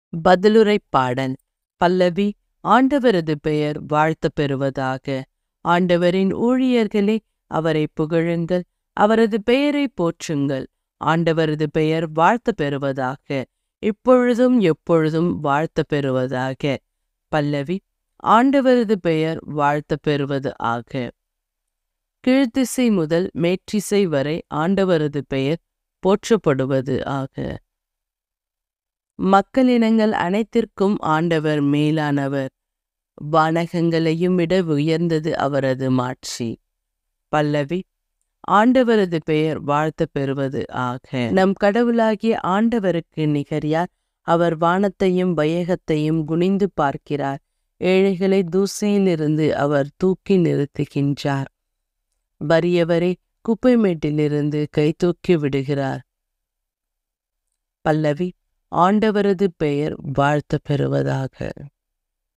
பதிலுரை பாடல் பல்லவி ஆண்டவரது பெயர் வாழ்த்த பெறுவதாக ஆண்டவரின் ஊழியர்களே அவரை புகழுங்கள் அவரது பெயரை போற்றுங்கள் ஆண்டவரது பெயர் வாழ்த்த பெறுவதாக இப்பொழுதும் எப்பொழுதும் வாழ்த்த பெறுவதாக பல்லவி ஆண்டவரது பெயர் வாழ்த்த பெறுவது ஆக கீழ்த்திசை முதல் மேற்றிசை வரை ஆண்டவரது பெயர் போற்றப்படுவது ஆக மக்களினங்கள் அனைத்திற்கும் ஆண்டவர் மேலானவர் வானகங்களையும் விட உயர்ந்தது அவரது மாட்சி பல்லவி ஆண்டவரது பெயர் வாழ்த்த பெறுவது ஆக நம் கடவுளாகிய ஆண்டவருக்கு நிகர் யார் அவர் வானத்தையும் வையகத்தையும் குனிந்து பார்க்கிறார் ஏழைகளை தூசையிலிருந்து அவர் தூக்கி நிறுத்துகின்றார் வறியவரை குப்பைமேட்டிலிருந்து கை தூக்கி விடுகிறார் பல்லவி ஆண்டவரது பெயர் வாழ்த்த பெறுவதாக